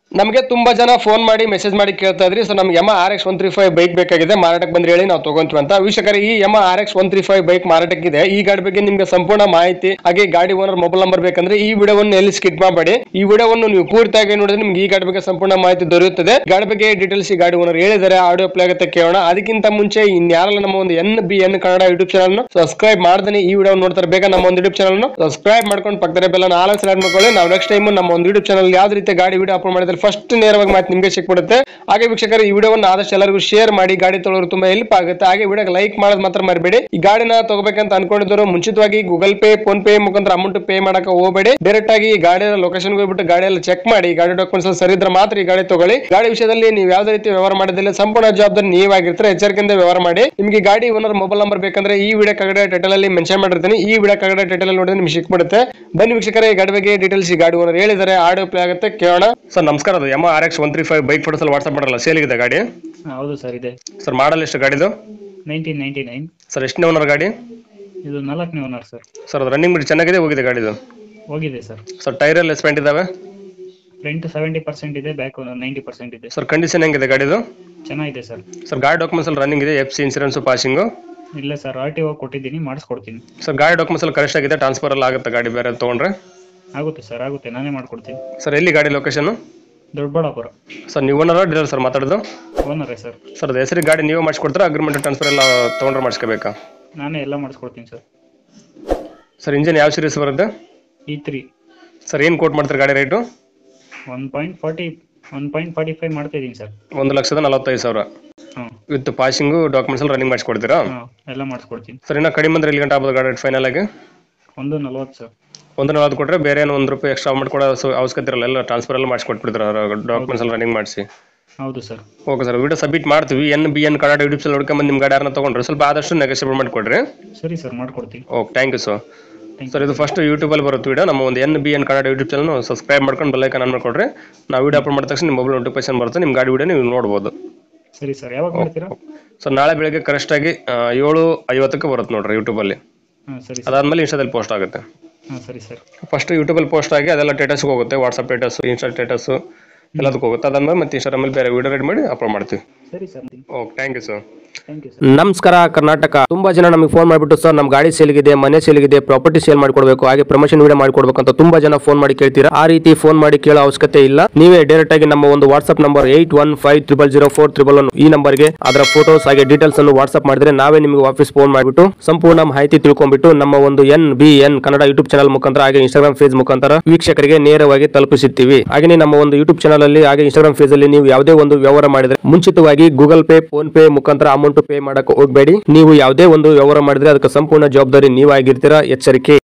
ನಮಗೆ ತುಂಬಾ ಜನ ಫೋನ್ ಮಾಡಿ ಮೆಸೇಜ್ ಮಾಡಿ ಕೇಳ್ತಾ ಇದ್ರಿ ಸೊ ನಮ್ಗೆ M R X one three five bike ಬೇಕಾಗಿದೆ ಮಾರಾಟಕ್ಕೆ ಬಂದ್ರೆ ಹೇಳಿ ನಾವು ತಗೊಂತೀವಿ ಅಂತ ವೀಕ್ಷಕರೇ ಈ M R X one three five bike ಮಾರಾಟಕ್ಕಿದೆ ಈ ಗಾಡಿ ಬಗ್ಗೆ ನಿಮ್ಗೆ ಸಂಪೂರ್ಣ ಮಾಹಿತಿ ಹಾಗೆ ಗಾಡಿ ಓನರ್ ಮೊಬೈಲ್ ನಂಬರ್ ಬೇಕಂದ್ರೆ ಈ ವಿಡಿಯೋವನ್ನು ಎಲ್ಲಿ ಸ್ಕಿಪ್ ಮಾಡಬೇಡಿ ಈ ವಿಡಿಯೋವನ್ನು ನೀವು ಪೂರ್ತಿಯಾಗಿ ನೋಡಿದ್ರೆ ನಿಮ್ಗೆ ಈ ಗಾಡಿ ಬಗ್ಗೆ ಸಂಪೂರ್ಣ ಮಾಹಿತಿ ದೊರೆಯುತ್ತದೆ ಗಾಡಿ ಬಗ್ಗೆ ಡೀಟೇಲ್ಸ್ ಈ ಗಾಡಿ ಓನರ್ ಹೇಳಿದರೆ ಆಡಿಯೋ ಪ್ಲೇ ಆಗುತ್ತೆ ಕೇಳೋಣ ಅದಕ್ಕಿಂತ ಮುಂಚೆ ಇನ್ಯಾರಲ್ಲ ನಮ್ಮ ಒಂದು N B N Kannada YouTube channel subscribe ಮಾಡ್ದೇ ಈ ವಿಡಿಯೋ ನೋಡ್ತಾರೆ ಬೇಗ ನಮ್ಮ ಒಂದು ಯೂಟ್ಯೂಬ್ ಚಾನಲ್ ಸಬ್ಸ್ಕ್ರೈಬ್ ಮಾಡ್ಕೊಂಡು ಪಕ್ಕದ ಬೆಲ್ಲ ನಾಲ್ಕು ಸೆಲೆಕ್ಟ್ ಮಾಡ್ಕೊಳ್ಳಿ ನಾವು ನೆಕ್ಸ್ಟ್ ಟೈಮ್ ನಮ್ಮ ಒಂದು ಯೂಟ್ಯೂಬ್ ಚಾನಲ್ ಯಾವ್ದು ರೀತಿ ಗಾಡಿ ವಿಡಿಯೋ ಅಪ್ಲೋಡ್ ಮಾಡಿದ್ರೆ ಫಸ್ಟ್ ನೇರವಾಗಿ ಮಾಹಿತಿ ನಿಮಗೆ ಸಿಕ್ಬಿಡುತ್ತೆ ಹಾಗೆ ವೀಕ್ಷಕರು ಈ ವಿಡಿಯೋವನ್ನು ಆದಷ್ಟು ಎಲ್ಲರಿಗೂ ಶೇರ್ ಮಾಡಿ ಗಾಡಿ ತೊಗೊಳೋರು ತುಂಬಾ ಹೆಲ್ಪ್ ಆಗುತ್ತೆ ಹಾಗೆ ವಿಡಿಯೋಗೆ ಲೈಕ್ ಮಾಡೋದು ಮಾತ್ರ ಮರಿಬೇಡಿ ಈ ಗಾಡಿನ ತಗೋಬೇಕಂತ ಅನ್ಕೊಂಡಿದ್ರು ಮುಂಚಿತವಾಗಿ ಗೂಗಲ್ ಪೇ ಫೋನ್ ಪೇ ಮುಖಾಂತರ ಅಮೌಂಟ್ ಪೇ ಮಾಡಕ್ಕೆ ಹೋಗಬೇಡಿ ಡೈರೆಕ್ಟ್ ಆಗಿ ಈ ಗಾಡಿಯ ಲೊಕೇಶನ್ ಹೋಗ್ಬಿಟ್ಟು ಗಾಡಿ ಎಲ್ಲ ಚೆಕ್ ಮಾಡಿ ಗಾಡಿ ಡಾಕ್ಯುಮೆಂಟ್ಸ್ ಸರಿ ಇದ್ರೆ ಮಾತ್ರ ಈ ಗಾಡಿ ತಗೊಳ್ಳಿ ಗಾಡಿ ವಿಷಯದಲ್ಲಿ ನೀವು ಯಾವ್ದೇ ರೀತಿ ವ್ಯವಹಾರ ಮಾಡಿದ್ರೆ ಸಂಪೂರ್ಣ ಜವಾಬ್ದಾರಿ ನೀವಾಗಿರ್ತಾರೆ ಎಚ್ಚರಿಕೆಯಿಂದ ವ್ಯವಹಾರ ಮಾಡಿ ನಿಮಗೆ ಗಾಡಿ ಓನರ್ ಮೊಬೈಲ್ ನಂಬರ್ ಬೇಕಂದ್ರೆ ಈ ವಿಡಿಯೋ ಕೆಳಗಡೆ ಟೈಟಲ್ ಅಲ್ಲಿ ಮೆನ್ಷನ್ ಮಾಡಿರ್ತೀನಿ ಈ ವಿಡಿಯೋ ಕೆಳಗಡೆ ಟೈಟಲ್ ನೋಡಿದ್ರೆ ನಿಮ್ಗೆ ಸಿಕ್ಬಿಡುತ್ತೆ ಬನ್ನಿ ವೀಕ್ಷಕರೇ ಈ ಗಾಡಿ ಬಗ್ಗೆ ಡೀಟೇಲ್ಸ್ ಈ ಗಾಡಿ ಓನರ್ ಹೇಳಿದ್ದಾರೆ ಆಡಿಯೋ ಪ್ಲೇ ಆಗುತ್ತೆ ಕೇಳೋಣ ಸರ್ ನಮಸ್ಕಾರ ಅದು M R X one three five bike photos WhatsApp ಮಾಡಲ್ಲ ಸೇಲಿಗಿದೆ ಗಾಡಿ ಹಾ, ಹೌದು ಸರ್ ಇದೆ ಸರ್ ಮಾಡಲ್ ಎಷ್ಟು ಗಾಡಿದು ನೈನ್ಟೀನ್ ನೈಂಟಿ ನೈನ್ ಸರ್ ಎಷ್ಟನೇ ಓನರ್ ಗಾಡಿ ಇದು ನಾಲ್ಕನೇ ಓನರ್ ಸರ್ ಸರ್ ಅದು ರನ್ನಿಂಗ್ ಬಿಟ್ಟು ಚೆನ್ನಾಗಿದೆ ಹೋಗಿದೆ ಗಾಡಿದು ಹೋಗಿದೆ ಸರ್ ಸರ್ ಟೈರ್ ಎಲ್ಲ ಸ್ಪೆಂಟ್ ಇದಾವೆ ಫ್ರಂಟ್ ಸೆವೆಂಟಿ ಪರ್ಸೆಂಟ್ ಇದೆ ಬ್ಯಾಕ್ ನೈಂಟಿ ಪರ್ಸೆಂಟ್ ಇದೆ ಸರ್ ಕಂಡೀಷನ್ ಹೆಂಗಿದೆ ಗಾಡಿದು ಚೆನ್ನಾಗಿದೆ ಸರ್ ಸರ್ ಗಾಡಿ ಡಾಕ್ಯುಮೆಂಟ್ಸ್ ಅಲ್ಲಿ ರನ್ನಿಂಗ್ ಇದೆ ಎಫ್ ಸಿ ಇನ್ಸೂರೆನ್ಸ್ ಪಾಸಿಂಗು ಇಲ್ಲ ಸರ್ ಆರ್ ಟಿ ಒ ಕೊಟ್ಟಿದ್ದೀನಿ ಮಾಡಿಸ್ಕೊಡ್ತೀನಿ ಸರ್ ಗಾಡಿ ಡಾಕ್ಯುಮೆಂಟ್ಸ್ ಅಲ್ಲಿ ಕರೆಕ್ಟ್ ಆಗಿದೆ ಟ್ರಾನ್ಸ್ಫರ್ ಎಲ್ಲ ಆಗುತ್ತೆ ಗಾಡಿ ಬೇರೆ ತೊಗೊಂಡ್ರೆ ಆಗುತ್ತೆ ಸರ್ ಆಗುತ್ತೆ ನಾನೇ ಮಾಡ್ಕೊಡ್ತೀನಿ ಸರ್ ಎಲ್ಲಿ ಗಾಡಿ ಲೊಕೇಶನ್ ದೊಡ್ಡಬಳ್ಳಾಪುರ ಸರ್ ನೀವು ಓನರ್ ಡೀಲರ್ ಸರ್ ಮಾತಾಡೋದು ಓನರೇ ಸರ್ ಸರ್ ಅದು ಹೆಸರಿಗೆ ಗಾಡಿ ನೀವೇ ಮಾಡಿಸ್ಕೊಡ್ತೀರಾ ಅಗ್ರಿಮೆಂಟ್ ಟ್ರಾನ್ಸ್ಫರ್ ಎಲ್ಲ ತೊಗೊಂಡ್ರೆ ಮಾಡಿಸ್ಕೋಬೇಕಾ ನಾನೇ ಎಲ್ಲ ಮಾಡಿಸ್ಕೊಡ್ತೀನಿ ಸರ್ ಸರ್ ಇಂಜಿನ್ ಯಾವ ಸೀರೀಸ್ ಬರುತ್ತೆ ಇ ತ್ರೀ ಸರ್ ಏನು ಕೋಟ್ ಮಾಡ್ತಾರೆ ಗಾಡಿ rate one point forty one point forty five ಮಾಡ್ತಾಯಿದ್ದೀನಿ ಸರ್ ಒಂದು ಲಕ್ಷದ ನಲವತ್ತೈದು ಸಾವಿರ ಹಾಂ ವಿತ್ ಪಾಸಿಂಗು ಡಾಕ್ಯುಮೆಂಟ್ಸ್ ಎಲ್ಲ ರನ್ನಿಂಗ್ ಮಾಡಿಸ್ಕೊಡ್ತೀರಾ ಹಾಂ ಎಲ್ಲ ಮಾಡಿಸ್ಕೊಡ್ತೀನಿ ಸರ್ ಇನ್ನು ಕಡಿಮೆ ಅಂದ್ರೆ ಎಲ್ಲಿ ಗಂಟೆ ಆಗ್ಬೋದು ಗಾಡಿ ಫೈನಲ್ ಆಗಿ ಒಂದು ನಲ್ವತ್ತು ಸರ್ ಒಂದು ನಲವತ್ತು ಕೊಟ್ಟರೆ ಬೇರೆ ಏನು ಒಂದು ರೂಪಾಯಿ ಎಕ್ಸ್ಟ್ರಾ ಅಮೌಂಟ್ ಕೊಡೋ ಸೊ- ಅವಶ್ಯಕತೆ ಇರಲ್ಲ ಎಲ್ಲ ಟ್ರಾನ್ಸ್ಫರ್ ಎಲ್ಲ ಮಾಡಿಸ್ಕೊಟ್ಬಿಡ್ತಾರೆ ಡಾಕ್ಯುಮೆಂಟ್ಸ್ ಎಲ್ಲ ರನ್ನಿಂಗ್ ಮಾಡಿಸಿ ಹೌದು sir okay sir video submit ಮಾಡ್ತೀವಿ N B N Kannada YouTube channel ನೋಡ್ಕೊಂಬಂದು ನಿಮ್ಮ ಗಾಡಿ ಯಾರನ್ನ ತೊಗೊಂಡ್ರೆ ಸ್ವಲ್ಪ ಆದಷ್ಟು ನೆಗೋಷಿಯೇಟ್ ಮಾಡಿಕೊಡ್ರಿ ಸರಿ ಸರ್ ಮಾಡ್ಕೊಡ್ತೀನಿ okay thank you sir thank sir ಇದು ಫಸ್ಟ್ ಯೂಟ್ಯೂಬಲ್ಲಿ ಬರುತ್ತೆ ವಿಡಿಯೋ ನಮ್ಮ ಒಂದು N B N Kannada YouTube channel subscribe ಮಾಡ್ಕೊಂಡು ಬೆಲ್ಲೈಕನ್ ಆನ್ ಮಾಡ್ಕೊಡ್ರಿ ನಾವು ವಿಡಿಯೋ ಅಪ್ಲೋಡ್ ಮಾಡಿದ ತಕ್ಷಣ ನಿಮ್ಮ ಮೊಬೈಲ್ ನೋಟಿಫಿಕೇಶನ್ ಬರುತ್ತೆ ನಿಮ್ಮ ಗಾಡಿ ವಿಡಿಯೋ ನೀವು ನೋಡ್ಬೋದು ಸರಿ ಸರ್ ಯಾವಾಗ ಮಾಡ್ತೀರಾ ಸರ್ ನಾಳೆ ಬೆಳಗ್ಗೆ ಕರೆಕ್ಟಾಗಿ ಏಳು ಐವತ್ತಕ್ಕೆ ಬರುತ್ತೆ ನೋಡ್ರಿ ಯೂಟ್ಯೂಬಲ್ಲಿ ಹಾಂ ಸರಿ ಸರ್ ಅದಾದಮೇಲೆ ಇನ್ಸ್ಟಾದಲ್ಲಿ ಪೋಸ್ಟ್ ಆಗುತ್ತೆ ಹಾಂ ಸರಿ ಸರ್ ಫಸ್ಟ್ ಯೂಟ್ಯೂಬಲ್ಲಿ ಪೋಸ್ಟ್ ಆಗಿ ಅದೆಲ್ಲ ಸ್ಟೇಟಸ್ಗೆ ಹೋಗುತ್ತೆ ವಾಟ್ಸಪ್ ಸ್ಟೇಟಸ್ ಇನ್ಸ್ಟಾ ಸ್ಟೇಟಸ್ ಎಲ್ಲದಕ್ಕೂ ಹೋಗುತ್ತೆ ಅದಾದ್ಮೇಲೆ ಮತ್ತೆ ಇನ್ಸ್ಟಾಗ್ರಾಮಲ್ಲಿ ಬೇರೆ ವಿಡಿಯೋ ರೆಡಿ ಮಾಡಿ ಅಪ್ಲೋಡ್ ಮಾಡ್ತೀವಿ ಸರಿ sir okay thank you sir thank you sir ನಮಸ್ಕಾರ ಕರ್ನಾಟಕ ತುಂಬಾ ಜನ ನಮಗೆ ಫೋನ್ ಮಾಡಿಬಿಟ್ಟು ಸರ್ ನಮ್ಮ ಗಾಡಿ ಸೇಲ್ಗಿದೆ ಮನೆ ಸೇಲ್ಗಿದೆ ಪ್ರಾಪರ್ಟಿ ಸೇಲ್ ಮಾಡಿಕೊಡ್ಬೇಕು ಹಾಗೆ ಪ್ರಮೋಷನ್ ವಿಡಿಯೋ ಮಾಡಿಕೊಡ್ಬೇಕು ಅಂತ ತುಂಬಾ ಜನ ಫೋನ್ ಮಾಡಿ ಕೇಳ್ತೀರಾ ಆ ರೀತಿ ಫೋನ್ ಮಾಡಿ ಕೇಳೋ ಅವಶ್ಯಕತೆ ಇಲ್ಲ ನೀವೇ ಡೈರೆಕ್ಟ್ ಆಗಿ ನಮ್ಮ ಒಂದು WhatsApp number eight one five triple zero four triple one ಈ ನಂಬರ್ಗೆ ಅದರ ಫೋಟೋಸ್ ಹಾಗೆ ಡೀಟೇಲ್ಸ್ ಅನ್ನು ವಾಟ್ಸ್ಆಪ್ ಮಾಡಿದ್ರೆ ನಾವೇ ನಿಮಗೆ ವಾಪಸ್ ಫೋನ್ ಮಾಡಿಬಿಟ್ಟು ಸಂಪೂರ್ಣ ಮಾಹಿತಿ ತಿಳ್ಕೊಂಡ್ಬಿಟ್ಟು ನಮ್ಮ ಒಂದು N B N Kannada YouTube channel ಮುಖಾಂತರ ಹಾಗೆ ಇನ್ಸ್ಟಾಗ್ರಾಮ್ ಫೇಸ್ ಮುಖಾಂತರ ವೀಕ್ಷಕರಿಗೆ ನೇರವಾಗಿ ತಲುಪಿಸುತ್ತೀವಿ ಹಾಗೆ ನಮ್ಮ ಒಂದು ಯೂಟ್ಯೂಬ್ ಚಾನಲ್ ಅಲ್ಲಿ ಹಾಗೆ ಇನ್ಸ್ಟಾಗ್ರಾಮ್ ಫೇಸ್ ಅಲ್ಲಿ ನೀವು ಯಾವುದೇ ಒಂದು ವ್ಯವಹಾರ ಮಾಡಿದ್ರೆ ಮುಂಚಿತವಾಗಿ ಗೂಗಲ್ ಪೇ ಫೋನ್ ಪೇ ಮುಖಾಂತರ ಅಮೌಂಟ್ ಪೇ ಮಾಡಕ್ಕೆ ಹೋಗಬೇಡಿ ನೀವು ಯಾವುದೇ ಒಂದು ವ್ಯವಹಾರ ಮಾಡಿದ್ರೆ ಅದಕ್ಕೆ ಸಂಪೂರ್ಣ ಜವಾಬ್ದಾರಿ ನೀವಾಗಿರ್ತೀರಾ ಎಚ್ಚರಿಕೆ